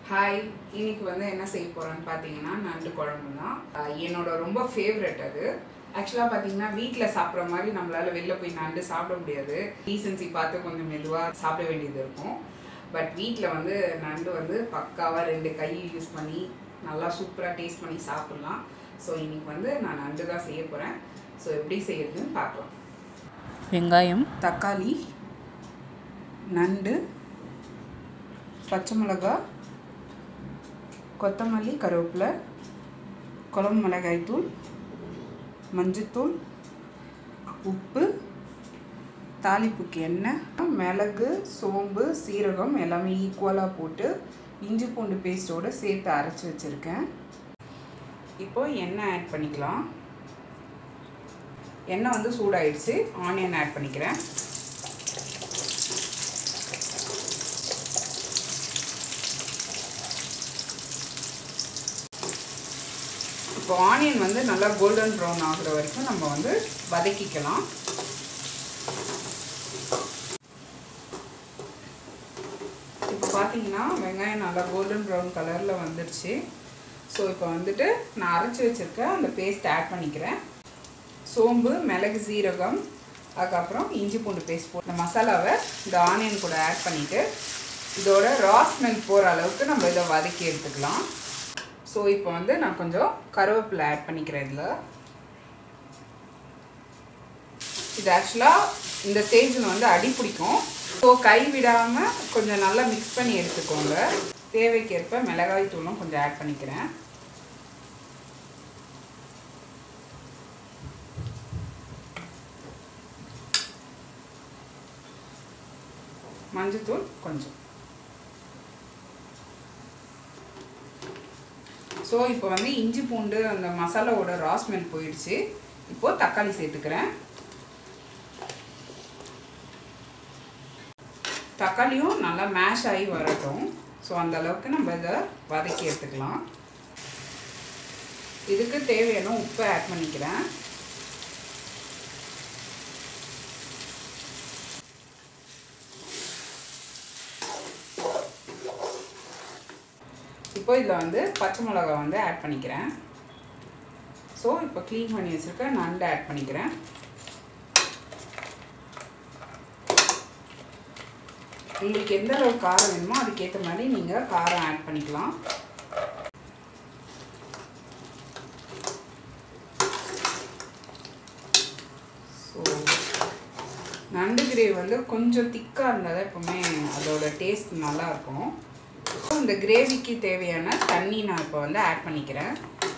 hi இன்னைக்கு வந்து என்ன செய்ய போகிறேன்னு பார்த்தீங்கன்னா நண்டு குழம்பு தான் அஹ் என்னோட ரொம்ப ஃபேவரட் அது ஆக்சுவலாக பார்த்தீங்கன்னா வீட்டில் சாப்பிட்ற மாதிரி நம்மளால வெளில போய் நண்டு சாப்பிட முடியாது டீசன்சி பார்த்து கொஞ்சம் மெதுவாக சாப்பிட வேண்டியது இருக்கும் பட் வீட்டில் வந்து நண்டு வந்து பக்காவாக ரெண்டு கை யூஸ் பண்ணி நல்லா சூப்பராக டேஸ்ட் பண்ணி சாப்பிட்லாம் ஸோ இன்னைக்கு வந்து நான் நண்டு தான் செய்ய போகிறேன் ஸோ எப்படி செய்யறதுன்னு பார்க்கலாம் வெங்காயம் தக்காளி நண்டு பச்சை மிளகா கொத்தமல்லி கருவேப்பிலை குழம்பு மிளகாய்த்தூள் மஞ்சத்தூள் உப்பு தாளிப்புக்கு எண்ணெய் மிளகு சோம்பு சீரகம் எல்லாமே ஈக்குவலாக போட்டு இஞ்சி பூண்டு பேஸ்ட்டோடு சேர்த்து அரைச்சி வச்சுருக்கேன் இப்போ எண்ணெய் ஆட் பண்ணிக்கலாம் எண்ணெய் வந்து சூடாயிடுச்சு ஆனியன் ஆட் பண்ணிக்கிறேன் இப்போ ஆனியன் வந்து நல்லா கோல்டன் ப்ரௌன் ஆகுற வரைக்கும் நம்ம வந்து வதக்கிக்கலாம் இப்போ பார்த்தீங்கன்னா வெங்காயம் நல்லா கோல்டன் ப்ரௌன் கலரில் வந்துடுச்சு ஸோ இப்போ வந்துட்டு நான் அரைச்சி வச்சுருக்க அந்த பேஸ்ட் ஆட் பண்ணிக்கிறேன் சோம்பு மிளகு சீரகம் அதுக்கப்புறம் இஞ்சி பூண்டு பேஸ்ட் போட்டு இந்த மசாலாவை இந்த ஆனியன் கூட ஆட் பண்ணிவிட்டு இதோட ரா ஸ்மெல் போகிற அளவுக்கு நம்ம இதை வதக்கி எடுத்துக்கலாம் ஸோ இப்போ வந்து நான் கொஞ்சம் கருவேப்பிலை ஆட் பண்ணிக்கிறேன் இதில் இது ஆக்சுவலாக இந்த ஸ்டேஜில் வந்து அடி பிடிக்கும் ஸோ கை விடாமல் கொஞ்சம் நல்லா மிக்ஸ் பண்ணி எடுத்துக்கோங்க தேவைக்கேற்ப மிளகாய் தூளும் கொஞ்சம் ஆட் பண்ணிக்கிறேன் மஞ்சத்தூள் கொஞ்சம் ஸோ இப்போ வந்து இஞ்சி பூண்டு அந்த மசாலாவோட ரா ஸ்மெல் போயிடுச்சு இப்போது தக்காளி சேர்த்துக்கிறேன் தக்காளியும் நல்லா மேஷ் ஆகி வரட்டும் ஸோ அந்த அளவுக்கு நம்ம இதை வதக்கி எடுத்துக்கலாம் இதுக்கு தேவையான உப்பு ஆட் பண்ணிக்கிறேன் இப்போ இதில் வந்து பச்சை மிளகா வந்து ஆட் பண்ணிக்கிறேன் ஸோ இப்போ க்ளீன் பண்ணி வச்சுருக்க நண்டு ஆட் பண்ணிக்கிறேன் உங்களுக்கு எந்த அளவு காரம் வேணுமோ அதுக்கேற்ற மாதிரி நீங்கள் காரம் ஆட் பண்ணிக்கலாம் ஸோ நண்டு கிரேவி வந்து கொஞ்சம் திக்காக இருந்தால் தான் எப்போவுமே அதோட டேஸ்ட் நல்லாயிருக்கும் ஸோ இந்த கிரேவிக்கு தேவையான தண்ணி நான் இப்போ வந்து ஆட் பண்ணிக்கிறேன்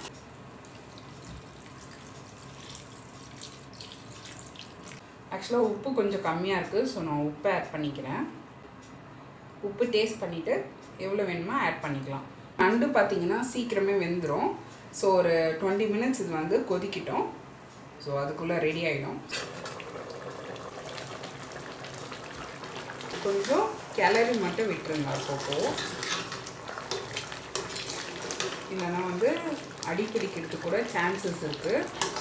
ஆக்சுவலாக உப்பு கொஞ்சம் கம்மியாக இருக்குது ஸோ நான் உப்பு ஆட் பண்ணிக்கிறேன் உப்பு டேஸ்ட் பண்ணிவிட்டு எவ்வளோ வேணுமோ ஆட் பண்ணிக்கலாம் நண்டு பார்த்தீங்கன்னா சீக்கிரமே வெந்துடும் ஸோ ஒரு டுவெண்ட்டி மினிட்ஸ் இது வந்து கொதிக்கிட்டோம் ஸோ அதுக்குள்ளே ரெடி ஆகிடும் கொஞ்சம் கிளறி மட்டும் விட்டுருங்க அப்பப்போ இல்லைன்னா வந்து அடி பிடிக்கிறதுக்கு கூட சான்சஸ் இருக்குது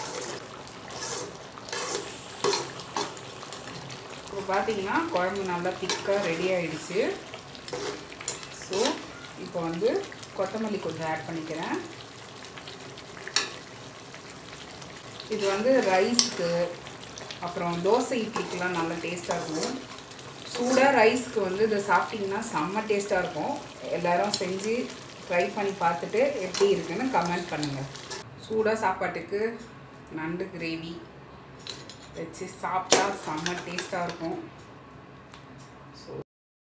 இப்போ பார்த்தீங்கன்னா குழம்பு நல்லா திக்காக ரெடி ஆகிடுச்சு ஸோ இப்போ வந்து கொத்தமல்லி கொஞ்சம் ஆட் பண்ணிக்கிறேன் இது வந்து ரைஸ்க்கு அப்புறம் தோசை இட்லிக்கெலாம் நல்லா டேஸ்ட்டாக இருக்கும் சூடாக ரைஸ்க்கு வந்து இதை சாப்பிட்டிங்கன்னா செம்ம டேஸ்ட்டாக இருக்கும் எல்லோரும் செஞ்சு ட்ரை பண்ணி பார்த்துட்டு எப்படி இருக்குன்னு கமெண்ட் பண்ணுங்கள் சூடாக சாப்பாட்டுக்கு நண்டு கிரேவி வச்சு சாப்பிட்டா செம்ம டேஸ்ட்டாக இருக்கும் ஸோ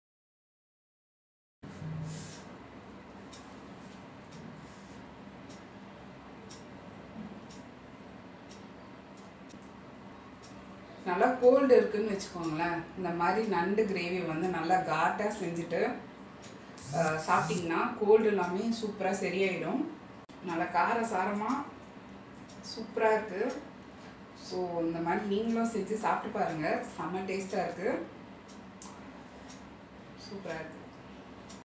நல்லா கோல்டு இருக்குன்னு வச்சுக்கோங்களேன் இந்த மாதிரி நண்டு கிரேவி வந்து நல்லா காட்டாக செஞ்சுட்டு சாப்பிட்டிங்கன்னா கோல்டு எல்லாமே சூப்பராக சரியாயிடும் நல்லா கார சாரமாக சூப்பராக இருக்குது ஸோ இந்த மாதிரி நீங்களும் செஞ்சு சாப்பிட்டு பாருங்கள் செம்ம டேஸ்ட்டாக இருக்குது சூப்பராக இருக்குது